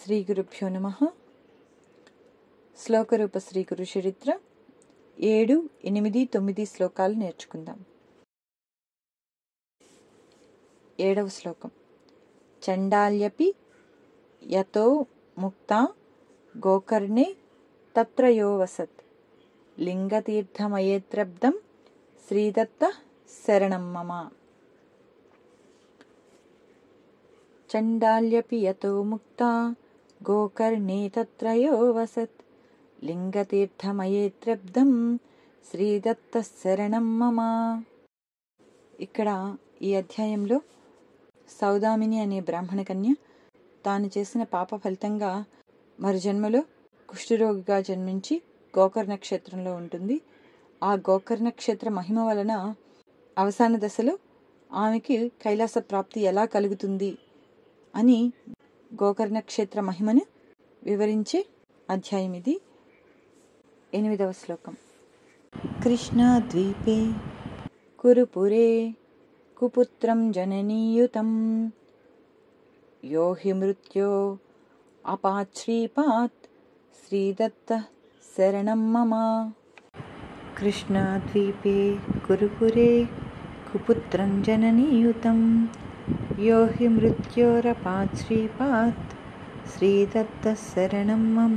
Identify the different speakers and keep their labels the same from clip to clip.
Speaker 1: శ్రీ గురుభ్యో నమ శ్లోకరూప శ్రీ గురు చరిత్ర ఏడు ఎనిమిది తొమ్మిది శ్లోకాలు నేర్చుకుందాం ఏడవ శ్లోకం చండాల్యపి యతో ముక్త గోకర్ణే తత్రయో వసత్ లింగతీర్థమయేత్రబ్దం శ్రీదత్త శరణం మమ చండాల్యపి యతో ముక్త గోకర్ణే తత్రయో వసత్ లింగతీర్థమయేత్రబ్దం శ్రీదత్త శరణం మమ ఇక్కడ ఈ అధ్యాయంలో సౌదామిని అనే బ్రాహ్మణ కన్య తాను చేసిన పాప ఫలితంగా మరు జన్మలో కుష్ఠరోగిగా జన్మించి గోకర్ణ క్షేత్రంలో ఉంటుంది ఆ గోకర్ణ క్షేత్ర మహిమ వలన అవసాన దశలో ఆమెకి కైలాస ప్రాప్తి ఎలా కలుగుతుంది అని గోకర్ణ క్షేత్ర మహిమను వివరించే అధ్యాయం ఇది ఎనిమిదవ శ్లోకం కృష్ణాద్వీపే కురుపురే కుపుత్రం జననీయుతం యో హి మృత్యో అపాశ్రీపాత్ శ్రీదత్త శరణం మమ కృష్ణాద్వీపే కురుపురే కుపుత్రం జననీయుతం యో హి మృత్యోరపాత్ శ్రీపాత్ శ్రీదత్త శరణం మమ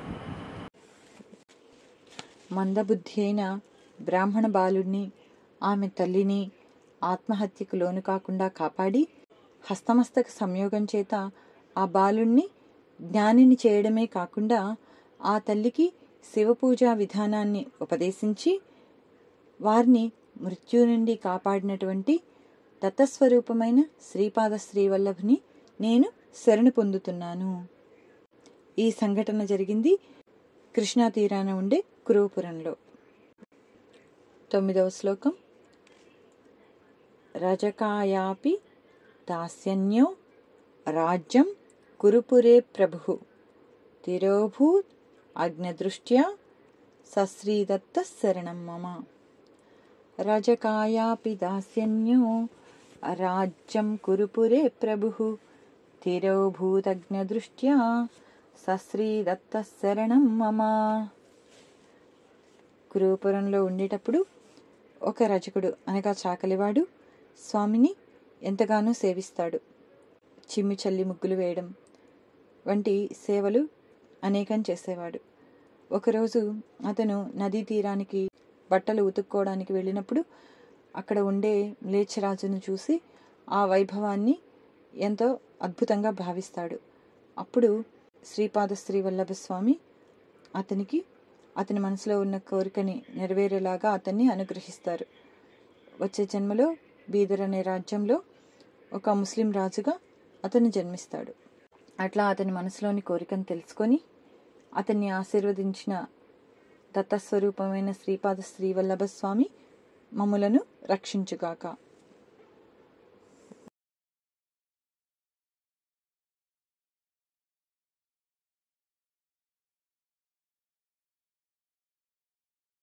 Speaker 1: మందబుద్ధి అయిన బ్రాహ్మణ బాలుడిని ఆమె తల్లిని ఆత్మహత్యకు లోను కాకుండా కాపాడి హస్తమస్తక సంయోగం చేత ఆ బాలుణ్ణి జ్ఞానిని చేయడమే కాకుండా ఆ తల్లికి శివపూజా విధానాన్ని ఉపదేశించి వారిని మృత్యు నుండి కాపాడినటువంటి దత్తస్వరూపమైన శ్రీపాద శ్రీవల్లభుని నేను శరణు పొందుతున్నాను ఈ సంఘటన జరిగింది కృష్ణా తీరాన ఉండే కురుపురంలో తొమ్మిదవ శ్లోకం రజకాయాపి దాస్యన్యో రాజ్యం కురుపురే ప్రభు తిరోభూత్ అగ్నదృష్ట్యా సశ్రీదత్త శరణం మమ రజకాయాపి దాస్యన్యో రాజ్యం కురుపురే ప్రభు తిరోభూతగ్నదృష్ట్యా సశ్రీదత్త శరణం మమ కురుపురంలో ఉండేటప్పుడు ఒక రజకుడు అనగా చాకలివాడు స్వామిని ఎంతగానో సేవిస్తాడు చిమ్మి చల్లి ముగ్గులు వేయడం వంటి సేవలు అనేకం చేసేవాడు ఒకరోజు అతను నదీ తీరానికి బట్టలు ఉతుక్కోవడానికి వెళ్ళినప్పుడు అక్కడ ఉండే మ్లేచ్ఛరాజును చూసి ఆ వైభవాన్ని ఎంతో అద్భుతంగా భావిస్తాడు అప్పుడు శ్రీపాద శ్రీవల్లభ స్వామి అతనికి అతని మనసులో ఉన్న కోరికని నెరవేరేలాగా అతన్ని అనుగ్రహిస్తారు వచ్చే జన్మలో బీదర్ అనే రాజ్యంలో ఒక ముస్లిం రాజుగా అతను జన్మిస్తాడు అట్లా అతని మనసులోని కోరికను తెలుసుకొని అతన్ని ఆశీర్వదించిన దత్తస్వరూపమైన శ్రీపాద శ్రీవల్లభ స్వామి మమ్ములను రక్షించుగాక